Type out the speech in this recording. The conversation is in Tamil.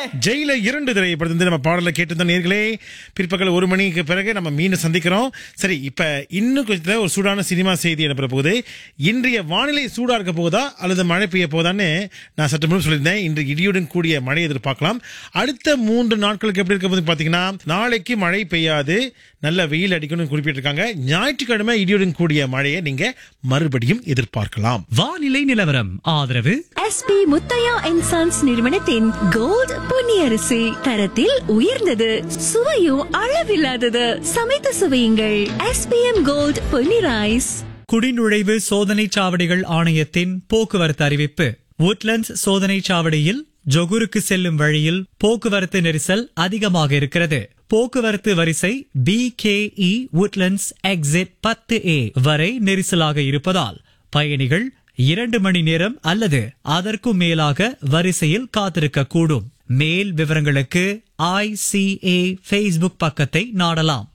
ஜெயில இரண்டு திரைப்படத்திலிருந்து நம்ம பாடலை கேட்டிருந்தோம் நேர்களே பிற்பகல் ஒரு மணிக்கு பிறகு நம்ம மீண்டும் சந்திக்கிறோம் சரி இப்ப இன்னும் கொஞ்சம் ஒரு சூடான சினிமா செய்தி இடம்பெற போகுது இன்றைய வானிலை சூடா இருக்க போகுதா அல்லது மழை பெய்ய போதான்னு நான் சற்று முன்பு சொல்லியிருந்தேன் இன்று இடியுடன் கூடிய மழை எதிர்பார்க்கலாம் அடுத்த மூன்று நாட்களுக்கு எப்படி இருக்க போகுது பாத்தீங்கன்னா நாளைக்கு மழை பெய்யாது நல்ல வெயில் அடிக்கணும்னு குறிப்பிட்டிருக்காங்க ஞாயிற்றுக்கிழமை இடியுடன் கூடிய மழையை நீங்க மறுபடியும் எதிர்பார்க்கலாம் வானிலை நிலவரம் ஆதரவு எஸ்பி முத்தையா அண்ட் சன்ஸ் நிறுவனத்தின் கோல்ட் பொன்னியரிசி தரத்தில் உயர்ந்தது சுவையும் அளவில்லாதது சமைத்து சுவையுங்கள் எஸ்பிஎம் கோல்ட் பொன்னி ரைஸ் குடிநுழைவு சோதனைச் சாவடிகள் ஆணையத்தின் போக்குவரத்து அறிவிப்பு உட்லண்ட்ஸ் சோதனைச் சாவடியில் ஜொகுருக்கு செல்லும் வழியில் போக்குவரத்து நெரிசல் அதிகமாக இருக்கிறது போக்குவரத்து வரிசை P K E Woodlands exit பத்து ஏ வரை நெரிசலாக இருப்பதால் பயணிகள் இரண்டு மணி நேரம் அல்லது அதற்கும் மேலாக வரிசையில் காத்திருக்க கூடும் மேல் விவரங்களுக்கு ஐசிஏ ஃபேஸ்புக் பக்கத்தை நாடலாம்